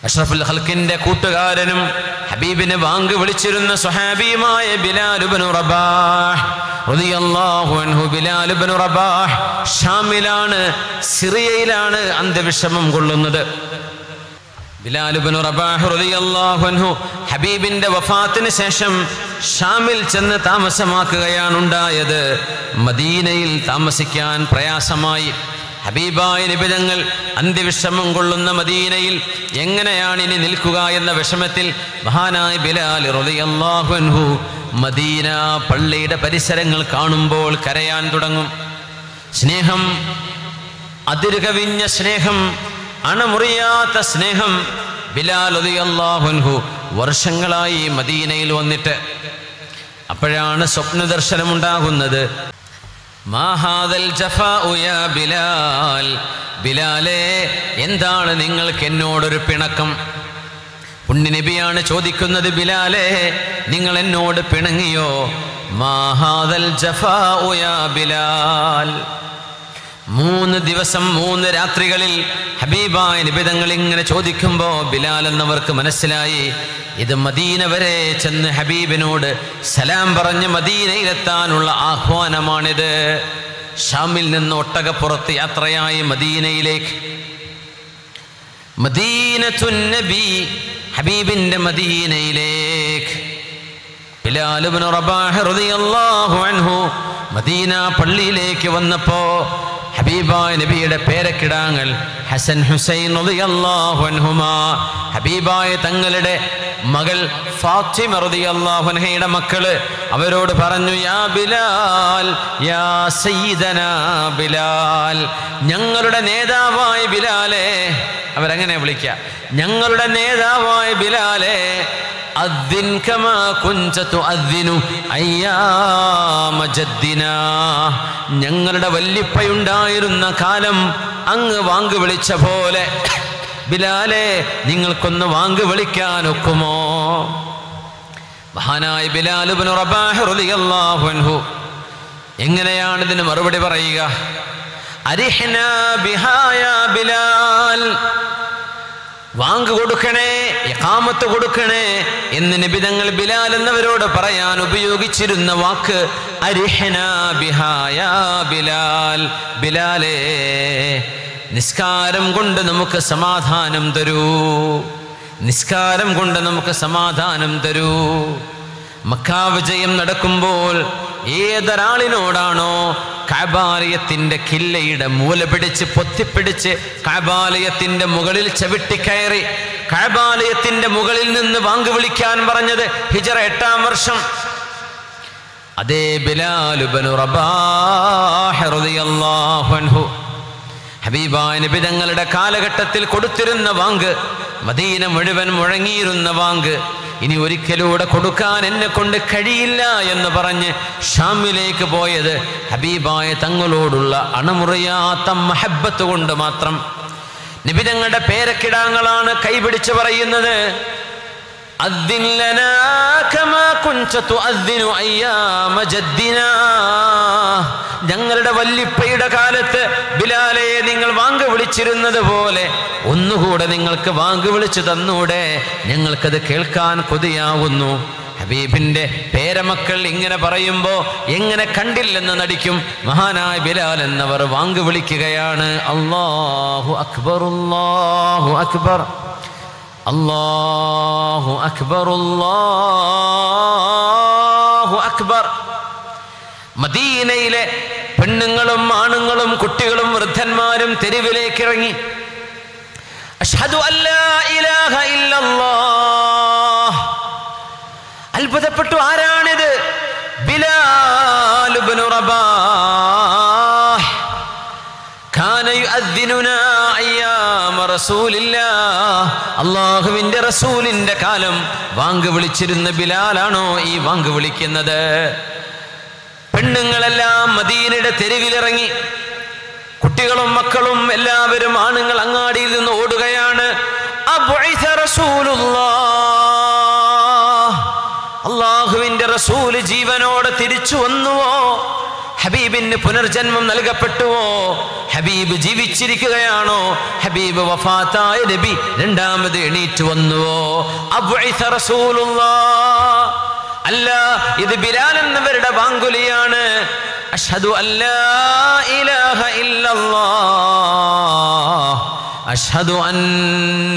അഷ്റഫുൽ ഹൽക്കിന്റെ കൂട്ടുകാരനും ഹബീബിനെ വാങ്ക് വിളിച്ചിരുന്ന സുഹാബിയുമായ ബിലാലുബനു റബാഹ് റളിയല്ലാഹു അൻഹു ബിലാലുബനു റബാഹ് ഷാമിലാണ് സിറിയയിലാണ് അന്ത്യവിഷമം കൊള്ളുന്നത് ബിലാലുബനു റബാഹ് റളിയല്ലാഹു അൻഹു ഹബീബിന്റെ വഫാത്തിന് ശേഷം ഷാമിൽ ചെന്ന് താമസമാക്കുകയാണ് ഉണ്ടായത് മദീനയിൽ താമസിക്കാൻ പ്രയാസമായി ഹബീബായ നിബിതങ്ങൾ അന്ത്യവിഷമം കൊള്ളുന്ന മദീനയിൽ എങ്ങനെയാണ് ഇനി നിൽക്കുക എന്ന വിഷമത്തിൽ മഹാനായ ബിലാൽ റളിയല്ലാഹു അൻഹു മദീന പള്ളിയുടെ പരിസരങ്ങൾ കാണുമ്പോൾ കരയാൻ തുടങ്ങും സ്നേഹം അതിരുകവിഞ്ഞ സ്നേഹം അണമുറിയാത്ത സ്നേഹം ബിലാൽ അൻഹു വർഷങ്ങളായി മദീനയിൽ വന്നിട്ട് അപ്പോഴാണ് സ്വപ്ന ദർശനം ഉണ്ടാകുന്നത് മാഹാദൽ ജഫാഉ യാ ബിലാൽ ബിലാലേ എന്താണ് നിങ്ങൾക്ക് എന്നോടൊരു പിണക്കം പുണ്യനബിയാണ് ചോദിക്കുന്നത് ബിലാലേ നിങ്ങൾ എന്നോട് പിണങ്ങിയോ മാഹാദൽ ജഫാഉ യാ ബിലാൽ മൂന്ന് ദിവസം മൂന്ന് രാത്രികളിൽ ഹബീബായ നിബിതങ്ങൾ ഇങ്ങനെ ചോദിക്കുമ്പോ ബിലാൽ എന്നവർക്ക് മനസ്സിലായി ഇത് മദീന വരെ ചെന്ന് ഹബീബിനോട് സലാം പറഞ്ഞ് മദീനയിലെത്താനുള്ള ആഹ്വാനമാണിത് ഷാമിൽ നിന്ന് ഒട്ടകപ്പുറത്ത് യാത്രയായി മദീനയിലേക്ക് മദീനത്തുൻ നബി ഹബീബിന്റെ മദീനയിലേക്ക് ബിലാൽ ഇബ്നു റബാഹ് റളിയല്ലാഹു അൻഹു മദീന പള്ളിയിലേക്ക് വന്നപ്പോ ഹബീബായ നബിയുടെ പേരക്കിടാങ്ങൾ ഹസൻ ഹുസൈൻ റളിയല്ലാഹു അൻഹുമാ ഹബീബായ തങ്ങളുടെ മകൾ ഫാത്തിമ റളിയല്ലാഹു അൻഹയുടെ മക്കള് അവരോട് പറഞ്ഞു യാ ബിലാൽ യാ സയ്യിദന ബിലാൽ ഞങ്ങളുടെ നേതാവായ ബിലാലെ അവരങ്ങനെ വിളിക്കുക ഞങ്ങളുടെ നേതാവായ ബിലാലെ അദ്ദിൻ കമാ കുഞ്ച തുഅദ്ദിനു അയ്യാമ ജദ്ദിനാ ഞങ്ങളുടെ വല്ലിപ്പയുണ്ടായിരുന്ന കാലം അങ്ങ് വാങ്ക് വിളിച്ച പോലെ ബിലാലെ നിങ്ങൾക്കൊന്ന് വാങ്ക് വിളിക്കാൻ ഒക്കുമോ മഹാനായ ബിലാലുബിന് റബാഹ് റളിയല്ലാഹു അൻഹു എങ്ങനെയാണ് ഇതിന് മറുപടി പറയുക അരിഹ്ന ബിഹായ ബിലാൽ വാങ്ക് കൊടുക്കണേ ഇഖാമത്ത് കൊടുക്കണേ എന്ന് നിബിതങ്ങൾ ബിലാൽ എന്നവരോട് പറയാൻ ഉപയോഗിച്ചിരുന്ന വാക്ക് അരിഹന ബിഹായ ബിലാൽ ബിലാലേ നിസ്കാരം കൊണ്ട് നമുക്ക് സമാധാനം തരൂ നിസ്കാരം കൊണ്ട് നമുക്ക് സമാധാനം തരൂ മക്കാ വിജയം നടക്കുമ്പോൾ ഏതൊരാളിനോടാണോ കാബാലയത്തിന്റെ കില്ലയുടെ മൂല പിടിച്ച് പൊത്തിപ്പിടിച്ച് കാബാലയത്തിന്റെ മുകളിൽ ചവിട്ടിക്കയറി കാബാലയത്തിന്റെ മുകളിൽ നിന്ന് വാങ്ക് വിളിക്കാൻ പറഞ്ഞത് ഹിജറ എട്ടാം വർഷം അതേ ബിലാലുബനു റബാഹ് റളിയല്ലാഹു അൻഹു ഹബീബായ നബി തങ്ങളുടെ കാലഘട്ടത്തിൽ കൊടുത്തിരുന്ന വാങ്ക് മദീന മുഴുവൻ മുഴങ്ങിയിരുന്ന വാങ്ക് ഇനി ഒരിക്കലൂടെ കൊടുക്കാൻ എന്നെ കൊണ്ട് കഴിയില്ല എന്ന് പറഞ്ഞ് ഷാമിലേക്ക് പോയത് ഹബീബായ തങ്ങളോടുള്ള അണമുറിയാത്ത മഹബത്ത് കൊണ്ട് മാത്രം നിബിതങ്ങളുടെ പേരക്കിടാങ്ങളാണ് കൈപിടിച്ച് പറയുന്നത് അദ്ദിൻ ലനാ കമാ കുഞ്ച തുഅദ്ദിനു അയ്യാമ ജദ്ദിനാ ഞങ്ങളുടെ വല്ലിപ്പയുടെ കാലത്ത് ബിലാലെ നിങ്ങൾ വാങ്ക് വിളിച്ചിരുന്നത് പോലെ ഒന്നുകൂടെ നിങ്ങൾക്ക് വാങ്ക് വിളിച്ചു തന്നൂടെ ഞങ്ങൾക്കത് കേൾക്കാൻ കൊതിയാവുന്നു ഹബീബിന്റെ പേരമക്കൾ ഇങ്ങനെ പറയുമ്പോ എങ്ങനെ കണ്ടില്ലെന്ന് നടിക്കും മഹാനായ ബിലാൽ എന്നവർ വാങ്ക് വിളിക്കുകയാണ് അല്ലാഹു അക്ബർ അല്ലാഹു അക്ബർ അല്ലാഹു അക്ബർ അല്ലാഹു അക്ബർ മദീനയിലെ പെണ്ണുങ്ങളും ആണുങ്ങളും കുട്ടികളും വൃദ്ധന്മാരും തെരുവിലേക്ക് ഇറങ്ങി അഷ്ഹദു അല്ലാ ഇലാഹ ഇല്ലല്ലാഹ് അത്ഭുതപ്പെട്ടു ആരാണിത് ബിലാൽ ഇബ്നു റബാഹ് കാന യുഅദ്ദിനുനാ അയ്യാമ റസൂലില്ലാഹ് അല്ലാഹുവിന്റെ റസൂലിന്റെ കാലം വാങ്ക് വിളിച്ചിരുന്ന ബിലാലാണോ ഈ വാങ്ക് വിളിക്കുന്നത് പെണ്ണുങ്ങളെല്ലാം മദീനയുടെ തെരുവിലിറങ്ങി കുട്ടികളും മക്കളും എല്ലാവരും ആണുങ്ങൾ അങ്ങാടിയിൽ നിന്ന് ഓടുകയാണ് അബുഇസ റസൂലുള്ളാഹ്. അള്ളാഹുവിന്റെ റസൂല് ജീവനോടെ തിരിച്ചു വന്നുവോ ഹബീബിന് പുനർജന്മം നൽകപ്പെട്ടുവോ ഹബീബ് ജീവിച്ചിരിക്കുകയാണോ ഹബീബ് വഫാത്തായ നബി രണ്ടാമത് എണീറ്റ് വന്നുവോ അബ്ഉഇസ റസൂലുള്ളാഹ് അല്ല ഇത് ബിലാൽ എന്നവരുടെ വാങ്കുലിയാണ് അഷ്ഹദു അല്ലാ ഇലാഹ ഇല്ലല്ലാഹ് അഷ്ഹദു അന്ന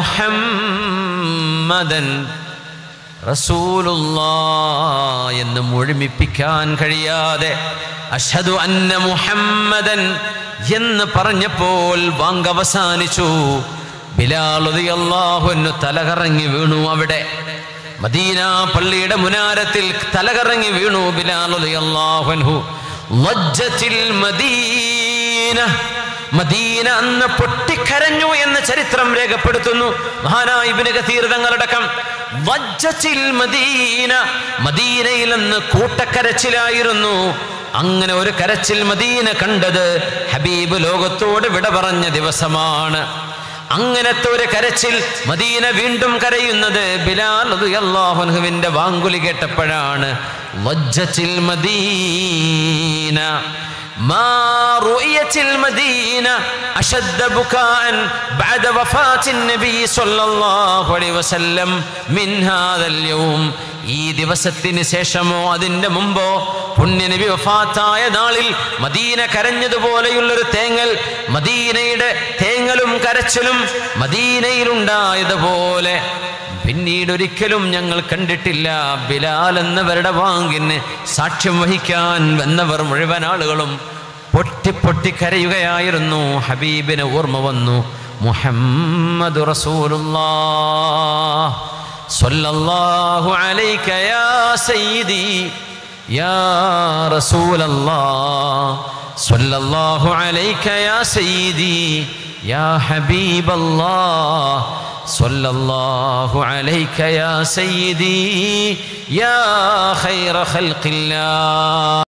മുഹമ്മദൻ റസൂലുള്ളാ എന്ന് മുഴുമിപ്പിക്കാൻ കഴിയാതെ അഷ്ഹദു അന്ന മുഹമ്മദൻ എന്ന് പറഞ്ഞപ്പോൾ വാങ്ക് അവസാനിച്ചു ബിലാൽ അള്ളാഹുന്നു തലകറങ്ങി വീണു അവിടെ മദീന പള്ളിയുടെ മുനാരത്തിൽ തലകറങ്ങി വീണു ബിലാൽ അള്ളാഹുൻഹു ലജ്ജത്തിൽ മദീന മദീന അന്ന് പൊട്ടിക്കരഞ്ഞു എന്ന് ചരിത്രം രേഖപ്പെടുത്തുന്നു മഹാനായ ഇബ്നു കസീർ തങ്ങളടക്കം വജ്ജത്തിൽ മദീന മദീനയിൽ അന്ന് കൂട്ടക്കരച്ചിലായിരുന്നു അങ്ങനെ ഒരു കരച്ചിൽ മദീന കണ്ടത് ഹബീബ് ലോകത്തോട് വിട പറഞ്ഞ ദിവസമാണ് അങ്ങനത്തെ ഒരു കരച്ചിൽ മദീന വീണ്ടും കരയുന്നത് ബിലാൽ അള്ളാഹുവിന്റെ വാങ്കുലി കേട്ടപ്പോഴാണ് വജ്ജത്തിൽ മദീന ما رؤيت المدينة أشد بكاء بعد وفاة النبي صلى الله عليه وسلم من هذا اليوم ഈ ദിവസത്തിന് ശേഷമോ അതിൻ്റെ മുമ്പോ പുണ്യനബി വഫാത്തായ നാളിൽ മദീന കരഞ്ഞതുപോലെയുള്ളൊരു തേങ്ങൽ മദീനയുടെ തേങ്ങലും കരച്ചിലും മദീനയിലുണ്ടായതുപോലെ പിന്നീട് ഒരിക്കലും ഞങ്ങൾ കണ്ടിട്ടില്ല ബിലാൽ എന്നവരുടെ വാങ്ങിന് സാക്ഷ്യം വഹിക്കാൻ വന്നവർ മുഴുവൻ ആളുകളും പൊട്ടി പൊട്ടി കരയുകയായിരുന്നു ഹബീബിന് ഓർമ്മ വന്നു മുഹമ്മദ് റസൂലുള്ളാഹ് സ്വല്ലല്ലാഹു അലൈക യാ സയ്യിദി യാ റസൂലല്ലാഹ് സ്വല്ലല്ലാഹു അലൈക യാ സയ്യിദി യാ ഹബീബല്ലാഹ് صلى الله عليك يا سيدي يا خير خلق الله